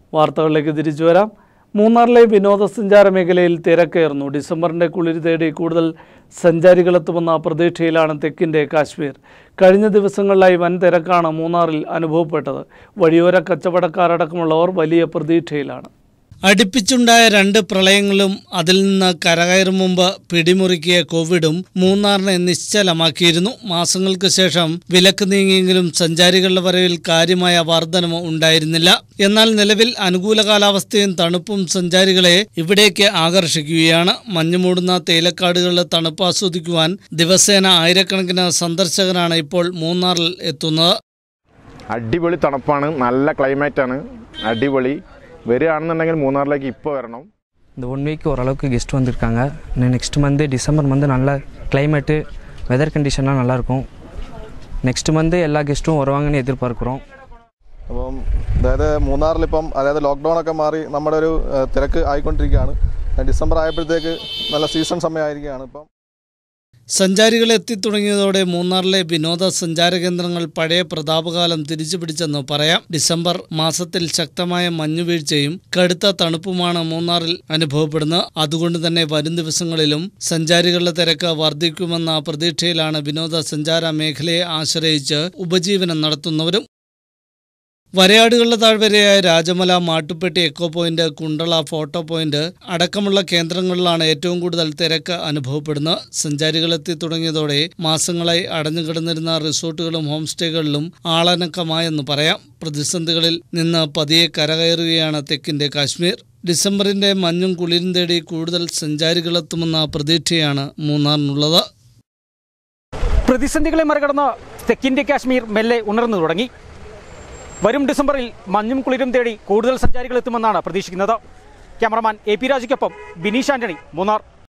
വാർത്തകളിലേക്ക് തിരിച്ചു വരാം മൂന്നാറിലെ വിനോദസഞ്ചാര മേഖലയിൽ തിരക്കേറുന്നു ഡിസംബറിൻ്റെ കുളിര് തേടി കൂടുതൽ സഞ്ചാരികളെത്തുമെന്ന പ്രതീക്ഷയിലാണ് തെക്കിൻ്റെ കാശ്മീർ കഴിഞ്ഞ ദിവസങ്ങളിലായി വൻ തിരക്കാണ് മൂന്നാറിൽ അനുഭവപ്പെട്ടത് വഴിയോര കച്ചവടക്കാരടക്കമുള്ളവർ വലിയ പ്രതീക്ഷയിലാണ് അടുപ്പിച്ചുണ്ടായ രണ്ട് പ്രളയങ്ങളും അതിൽ നിന്ന് കരകയറും മുമ്പ് പിടിമുറുക്കിയ കോവിഡും മൂന്നാറിനെ നിശ്ചലമാക്കിയിരുന്നു മാസങ്ങൾക്ക് ശേഷം വിലക്ക് നീങ്ങിയെങ്കിലും സഞ്ചാരികളുടെ വരവിൽ കാര്യമായ വർധനവ് ഉണ്ടായിരുന്നില്ല എന്നാൽ നിലവിൽ അനുകൂല കാലാവസ്ഥയും തണുപ്പും സഞ്ചാരികളെ ഇവിടേക്ക് ആകർഷിക്കുകയാണ് മഞ്ഞുമൂടുന്ന തേയിലക്കാടുകളിലെ തണുപ്പ് ആസ്വദിക്കുവാൻ ദിവസേന ആയിരക്കണക്കിന് സന്ദർശകരാണ് ഇപ്പോൾ മൂന്നാറിൽ എത്തുന്നത് അടിപൊളി തണുപ്പാണ് നല്ല ക്ലൈമറ്റാണ് അടിപൊളി വരികയാണെന്നുണ്ടെങ്കിൽ മൂന്നാറിലേക്ക് ഇപ്പോൾ വരണം இந்த ஒன் வீக் ஓரளவுக்கு கெஸ்ட் வந்திருக்காங்க நெக்ஸ்ட் மந்த்து டிசம்பர் மந்த்து நல்ல கிளைமேட்டு வெதர் கண்டிஷன்லாம் நல்லாயிருக்கும் നെക്സ്റ്റ് മന്ത് എല്ലാ ഗസ്റ്റും വരുവാങ്ങன்னு എതിർപ്പാർக்கிறோம் അപ്പം അതായത് മൂന്നാറിലിപ്പം അതായത് ലോക്ക്ഡൗൺ ഒക്കെ മാറി നമ്മുടെ ഒരു ഏഹ്, തിരക്ക് ആയിക്കൊണ്ടിരിക്കുകയാണ് ഡിസംബർ ആയപ്പോഴത്തേക്ക് നല്ല സീസൺ സമയമായിരിക്കുകയാണ് ഇപ്പം സഞ്ചാരികൾ എത്തിത്തുടങ്ങിയതോടെ മൂന്നാറിലെ വിനോദസഞ്ചാര കേന്ദ്രങ്ങൾ പഴയ പ്രതാപകാലം തിരിച്ചു പിടിച്ചെന്ന് പറയാം ഡിസംബർ മാസത്തിൽ ശക്തമായ മഞ്ഞുവീഴ്ചയും കടുത്ത തണുപ്പുമാണ് മൂന്നാറിൽ അനുഭവപ്പെടുന്നത് അതുകൊണ്ട് തന്നെ വരും ദിവസങ്ങളിലും സഞ്ചാരികളുടെ തിരക്ക് വർദ്ധിക്കുമെന്ന പ്രതീക്ഷയിലാണ് വിനോദസഞ്ചാര മേഖലയെ ആശ്രയിച്ച് ഉപജീവനം നടത്തുന്നവരും വരയാടുകളുടെ താഴ്വരയായ Rajamala Mattupetty echo point Kundala photo point അടക്കമുള്ള കേന്ദ്രങ്ങളിലാണ് ഏറ്റവും കൂടുതൽ തിരക്ക് അനുഭവപ്പെടുന്നത് സഞ്ചാരികളെത്തി തുടങ്ങിയതോടെ മാസങ്ങളായി അടഞ്ഞുകിടന്നിരുന്ന റിസോർട്ടുകളും ഹോം സ്റ്റേകളിലും ആളനക്കമായെന്ന് പറയാം പ്രതിസന്ധികളിൽ നിന്ന് പതിയെ കരകയറുകയാണ് തെക്കിന്റെ കാശ്മീർ ഡിസംബറിന്റെ മഞ്ഞും കുളിരും തേടി കൂടുതൽ സഞ്ചാരികളെത്തുമെന്ന പ്രതീക്ഷയാണ് മൂന്നാറിനുള്ളത് പ്രതിസന്ധികളെ മറികടന്ന് തെക്കിന്ത്യ കാശ്മീർ മെല്ലെ ഉണർന്നു തുടങ്ങി വരും ഡിസംബറിൽ മഞ്ഞും കുളിരും തേടി കൂടുതൽ സഞ്ചാരികൾ എത്തുമെന്നാണ് പ്രതീക്ഷിക്കുന്നത് ക്യാമറമാൻ എ പി രാജയ്ക്കൊപ്പം ബിനീഷ് ആന്റണി മൂന്നാർ